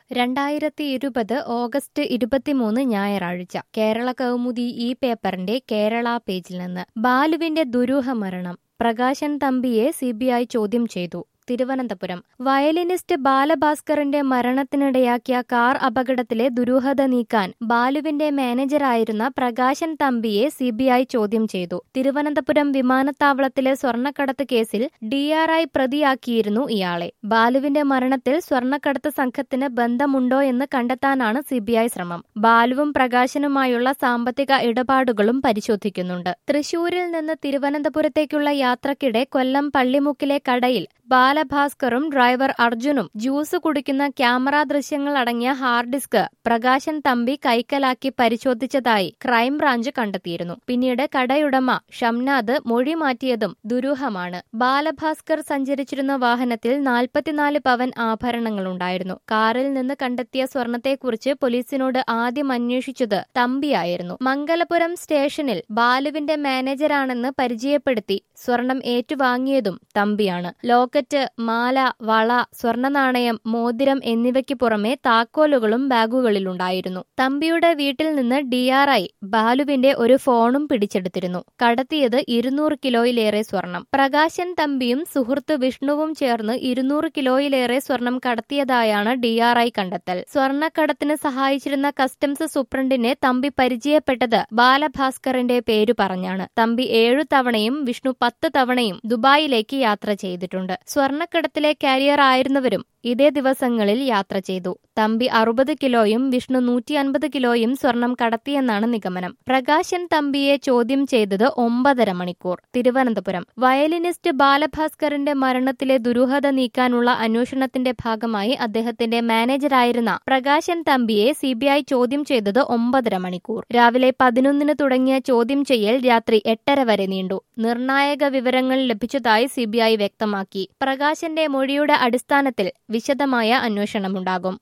രണ്ടായിരത്തി ഇരുപത് ഓഗസ്റ്റ് ഇരുപത്തിമൂന്ന് ഞായറാഴ്ച കേരള കൗമുദി ഈ പേപ്പറിന്റെ കേരള പേജിൽ നിന്ന് ബാലുവിന്റെ ദുരൂഹ മരണം പ്രകാശൻ തമ്പിയെ സിബിഐ ചോദ്യം ചെയ്തു തിരുവനന്തപുരം വയലിനിസ്റ്റ് ബാലഭാസ്കറിന്റെ മരണത്തിനിടയാക്കിയ കാർ അപകടത്തിലെ ദുരൂഹത നീക്കാൻ ബാലുവിന്റെ മാനേജറായിരുന്ന പ്രകാശൻ തമ്പിയെ സിബിഐ ചോദ്യം ചെയ്തു തിരുവനന്തപുരം വിമാനത്താവളത്തിലെ സ്വർണ്ണക്കടത്ത് കേസിൽ ഡിആർഐ പ്രതിയാക്കിയിരുന്നു ഇയാളെ ബാലുവിന്റെ മരണത്തിൽ സ്വർണ്ണക്കടത്ത് സംഘത്തിന് ബന്ധമുണ്ടോ എന്ന് കണ്ടെത്താനാണ് സിബിഐ ശ്രമം ബാലുവും പ്രകാശനുമായുള്ള സാമ്പത്തിക ഇടപാടുകളും പരിശോധിക്കുന്നുണ്ട് തൃശൂരിൽ നിന്ന് തിരുവനന്തപുരത്തേക്കുള്ള യാത്രക്കിടെ കൊല്ലം പള്ളിമുക്കിലെ കടയിൽ ബാലഭാസ്കറും ഡ്രൈവർ അർജുനും ജ്യൂസ് കുടിക്കുന്ന ക്യാമറ ദൃശ്യങ്ങൾ അടങ്ങിയ ഹാർഡ് ഡിസ്ക് പ്രകാശൻ തമ്പി കൈക്കലാക്കി പരിശോധിച്ചതായി ക്രൈംബ്രാഞ്ച് കണ്ടെത്തിയിരുന്നു പിന്നീട് കടയുടമ ഷംനാദ് മൊഴി മാറ്റിയതും ദുരൂഹമാണ് ബാലഭാസ്കർ സഞ്ചരിച്ചിരുന്ന വാഹനത്തിൽ നാൽപ്പത്തിനാല് പവൻ ആഭരണങ്ങളുണ്ടായിരുന്നു കാറിൽ നിന്ന് കണ്ടെത്തിയ സ്വർണത്തെക്കുറിച്ച് പോലീസിനോട് ആദ്യം അന്വേഷിച്ചത് തമ്പിയായിരുന്നു മംഗലപുരം സ്റ്റേഷനിൽ ബാലുവിന്റെ മാനേജരാണെന്ന് പരിചയപ്പെടുത്തി സ്വർണം ഏറ്റുവാങ്ങിയതും തമ്പിയാണ് ലോക്കറ്റ് മാല വള സ്വർണനാണയം മോതിരം എന്നിവയ്ക്ക് പുറമെ താക്കോലുകളും ബാഗുകളിലുണ്ടായിരുന്നു തമ്പിയുടെ വീട്ടിൽ നിന്ന് ഡിആർഐ ബാലുവിന്റെ ഒരു ഫോണും പിടിച്ചെടുത്തിരുന്നു കടത്തിയത് ഇരുന്നൂറ് കിലോയിലേറെ സ്വർണം പ്രകാശൻ തമ്പിയും സുഹൃത്ത് വിഷ്ണുവും ചേർന്ന് ഇരുന്നൂറ് കിലോയിലേറെ സ്വർണം കടത്തിയതായാണ് ഡിആർഐ കണ്ടെത്തൽ സ്വർണ്ണക്കടത്തിന് സഹായിച്ചിരുന്ന കസ്റ്റംസ് സൂപ്രണ്ടിനെ തമ്പി പരിചയപ്പെട്ടത് ബാലഭാസ്കറിന്റെ പേരു പറഞ്ഞാണ് തമ്പി ഏഴു തവണയും വിഷ്ണു പത്ത് തവണയും ദുബായിലേക്ക് യാത്ര ചെയ്തിട്ടുണ്ട് സ്വർണ്ണക്കടത്തിലെ കാരിയർ ആയിരുന്നവരും ഇതേ ദിവസങ്ങളിൽ യാത്ര ചെയ്തു തമ്പി അറുപത് കിലോയും വിഷ്ണു നൂറ്റി അൻപത് കിലോയും സ്വർണം കടത്തിയെന്നാണ് നിഗമനം പ്രകാശൻ തമ്പിയെ ചോദ്യം ചെയ്തത് ഒമ്പതര മണിക്കൂർ തിരുവനന്തപുരം വയലിനിസ്റ്റ് ബാലഭാസ്കറിന്റെ മരണത്തിലെ ദുരൂഹത നീക്കാനുള്ള അന്വേഷണത്തിന്റെ ഭാഗമായി അദ്ദേഹത്തിന്റെ മാനേജരായിരുന്ന പ്രകാശൻ തമ്പിയെ സിബിഐ ചോദ്യം ചെയ്തത് ഒമ്പതര മണിക്കൂർ രാവിലെ പതിനൊന്നിന് തുടങ്ങിയ ചോദ്യം ചെയ്യൽ രാത്രി എട്ടര വരെ നീണ്ടു നിർണായക വിവരങ്ങൾ ലഭിച്ചതായി സിബിഐ വ്യക്തമാക്കി പ്രകാശന്റെ മൊഴിയുടെ അടിസ്ഥാനത്തിൽ വിശദമായ അന്വേഷണമുണ്ടാകും